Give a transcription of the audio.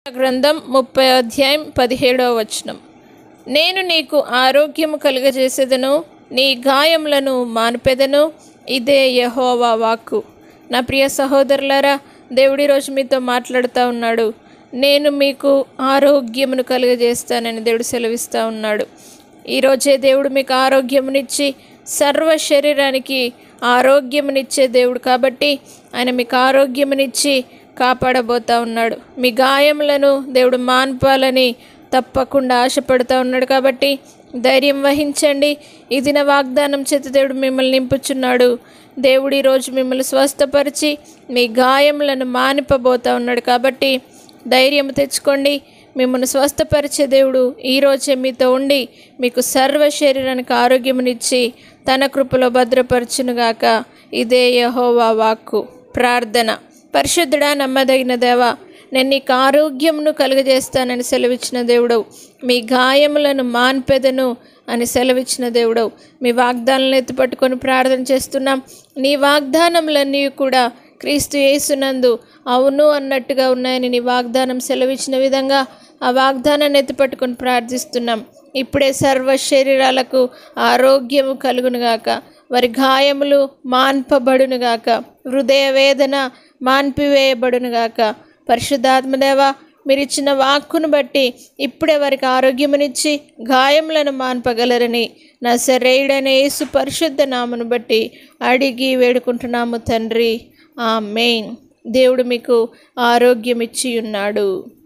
గ్రంథం ముప్పై అధ్యాయం పదిహేడవ వచనం నేను నీకు ఆరోగ్యము కలుగజేసేదను నీ గాయములను మాన్పెదను ఇదే యహోవా వాక్కు నా ప్రియ సహోదరులారా దేవుడి రోజు మీతో మాట్లాడుతూ ఉన్నాడు నేను మీకు ఆరోగ్యమును కలుగజేస్తానని దేవుడు సెలవిస్తూ ఉన్నాడు ఈరోజే దేవుడు మీకు ఆరోగ్యమునిచ్చి సర్వ శరీరానికి ఆరోగ్యమునిచ్చే దేవుడు కాబట్టి ఆయన మీకు ఆరోగ్యమునిచ్చి కాపాడబోతా ఉన్నాడు మీ గాయములను దేవుడు మాన్పాలని తప్పకుండా ఆశపడుతూ ఉన్నాడు కాబట్టి ధైర్యం వహించండి ఈ దిన వాగ్దానం చేత దేవుడు మిమ్మల్ని నింపుచున్నాడు దేవుడు ఈరోజు మిమ్మల్ని స్వస్థపరిచి మీ గాయములను మానిపబోతా ఉన్నాడు కాబట్టి ధైర్యం తెచ్చుకోండి మిమ్మల్ని స్వస్థపరిచే దేవుడు ఈరోజే మీతో ఉండి మీకు సర్వ శరీరానికి ఆరోగ్యమునిచ్చి తన కృపలో భద్రపరచునుగాక ఇదే యహోవా వాక్కు ప్రార్థన పరిశుద్ధుడా నమ్మదగిన దేవా నేను నీకు ఆరోగ్యమును కలుగజేస్తానని సెలవిచ్చిన దేవుడవు మీ గాయములను మాన్పెదను అని సెలవిచ్చిన దేవుడవు మీ వాగ్దానాలను ఎత్తుపట్టుకొని ప్రార్థన చేస్తున్నాం నీ వాగ్దానములన్నీ కూడా క్రీస్తు యేసునందు అవును అన్నట్టుగా ఉన్నాయని నీ వాగ్దానం సెలవిచ్చిన విధంగా ఆ వాగ్దానాన్ని ఎత్తిపట్టుకొని ప్రార్థిస్తున్నాం ఇప్పుడే సర్వ శరీరాలకు ఆరోగ్యము కలుగునుగాక వారి గాయములు మాన్పబడునుగాక హృదయ వేదన మాన్పివేయబడునుగాక పరిశుద్ధాత్మదేవ మీరు ఇచ్చిన వాక్కును బట్టి ఇప్పుడే వారికి ఆరోగ్యమునిచ్చి గాయములను మాన్పగలరని నా శరీడనే యేసు పరిశుద్ధ నామను బట్టి అడిగి వేడుకుంటున్నాము తండ్రి ఆ మెయిన్ దేవుడు మీకు ఆరోగ్యం ఇచ్చి ఉన్నాడు